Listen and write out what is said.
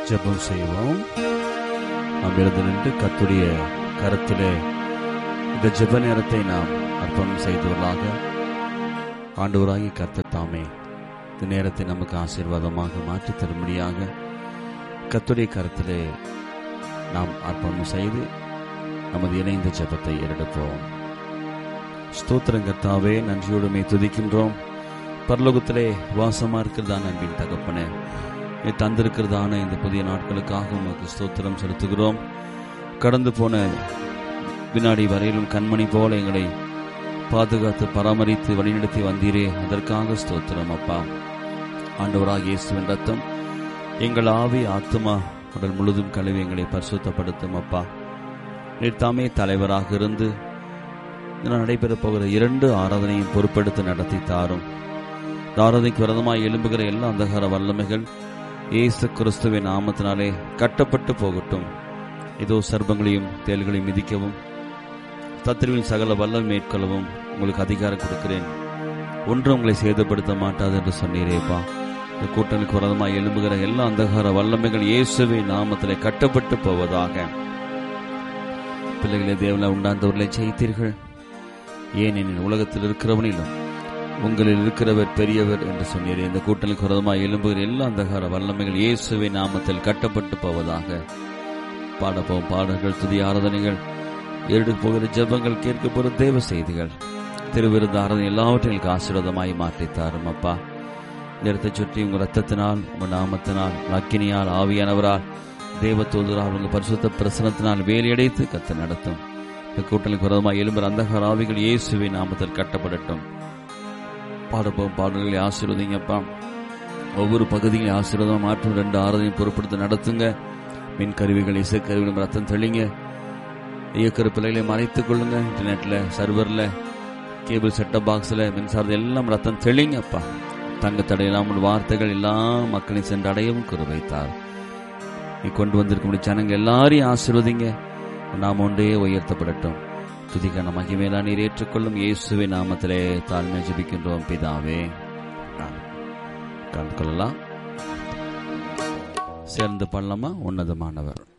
ஜெபம் செய்வோம் நாம் எழுந்து நின்று கத்துடைய கரத்திலே இந்த ஜெப நேரத்தை நாம் அர்ப்பணம் செய்துள்ளாக ஆண்டவராகி கர்த்தர் தாமே இந்த நேரத்தை நமக்கு ஆசீர்வாதமாக மாற்றித் தரும்படியாக கத்துடைய கரத்திலே நாம் அர்ப்பணம் செய்து நமது இணைந்த ஜெபத்தை எடுப்போம் ஸ்தோத்திரம் கர்த்தாவே நன்றியோடுமே துதிக்கின்றோம் பரலோகத்திலே வாசமா இருக்கிறதான அன்பின் தகப்பனே நீ தந்திருக்கிறதான இந்த புதிய நாட்களுக்காக உமக்கு ஸ்தோத்திரம் செலுத்துகிறோம் கடந்து போன வினாடி வரையிலும் கண்மணி போல எங்களை பாதுகாத்து பராமரித்து வழிநடத்தி வந்தீரே அதற்காக ஸ்தோத்திரம் அப்பா ஆண்டவராக இயேசுவின் ரத்தம் எங்கள் ஆவி ஆத்மா உடல் முழுதும் கழுவி எங்களை பரிசுத்தப்படுத்தும் அப்பா நீர் தாமே தலைவராக இருந்து இதனால் நடைபெறப் போகிற இரண்டு ஆராதனையும் பொறுப்பெடுத்து நடத்தி தாரும் இந்த ஆராதனைக்கு விரதமாய் எழும்புகிற எல்லா அந்தகார வல்லமைகள் இயேசு கிறிஸ்துவின் நாமத்தினாலே கட்டப்பட்டு போகட்டும் இதோ சர்ப்பங்களையும் தேல்களையும் மிதிக்கவும் தத்திரிவின் சகல வல்லம் மேற்கொள்ளவும் உங்களுக்கு அதிகாரம் கொடுக்கிறேன் ஒன்று உங்களை சேதப்படுத்த மாட்டாது என்று சொன்னீரேப்பா இந்த கூட்டணிக்கு விரதமாய் எழும்புகிற எல்லா அந்தகார வல்லமைகள் இயேசுவின் நாமத்திலே கட்டப்பட்டு போவதாக பிள்ளைகளை தேவனை உண்டாந்தவர்களை ஜெயித்தீர்கள் ஏன் என் உலகத்தில் இருக்கிறவனிலும் உங்களில் இருக்கிறவர் பெரியவர் என்று சொன்னீர் இந்த கூட்டணிக்கு விரதமாய் எழும்புகிற எல்லா அந்தகார வல்லமைகள் இயேசுவின் நாமத்தில் கட்டப்பட்டு போவதாக பாடப்போம் பாடல்கள் துதி ஆராதனைகள் ஏடு போகிற ஜெபங்கள் கேட்க போகிற தேவ செய்திகள் திருவிருந்த ஆராதனை எல்லாவற்றையும் ஆசீர்வாதமாய் மாற்றித்தாரும் அப்பா நேரத்தை சுற்றி உங்கள் ரத்தத்தினால் உங்கள் நாமத்தினால் அக்கினியால் ஆவியானவரால் தேவ தூதரால் உங்கள் பரிசுத்த பிரசனத்தினால் வேலையடைத்து கத்த நடத்தும் இந்த கூட்டலுக்கு விரதமாக எழும்புற அந்தகார ஆவிகள் இயேசுவின் நாமத்தில் கட்டப்படட்டும் பாடப்போம் பாடல்களை ஆசீர்வதிங்கப்பா ஒவ்வொரு பகுதிகளையும் ஆசீர்வாதம் மாற்றும் ரெண்டு ஆராதனையும் பொறுப்படுத்த நடத்துங்க மின் கருவிகள் இசை கருவிகளும் ரத்தம் தெளிங்க இயக்கிற பிள்ளைகளை மறைத்துக் கொள்ளுங்க இன்டர்நெட்ல சர்வர்ல கேபிள் செட்டப் பாக்ஸ்ல மின்சாரத்தை எல்லாம் ரத்தம் தெளிங்கப்பா தங்க தடையில்லாமல் வார்த்தைகள் எல்லா மக்களையும் சென்று அடையவும் குறுவைத்தார் நீ கொண்டு வந்திருக்க ஜனங்க எல்லாரையும் ஆசீர்வதிங்க நாம் ஒன்றே உயர்த்தப்படட்டும் துதிக்கான மகிமேலா நீர் ஏற்றுக்கொள்ளும் இயேசுவை நாமத்திலே தாழ்மை ஜபிக்கின்றோம் பிதாவே கலந்து கொள்ளலாம் சேர்ந்து பண்ணலாமா உன்னதமானவர்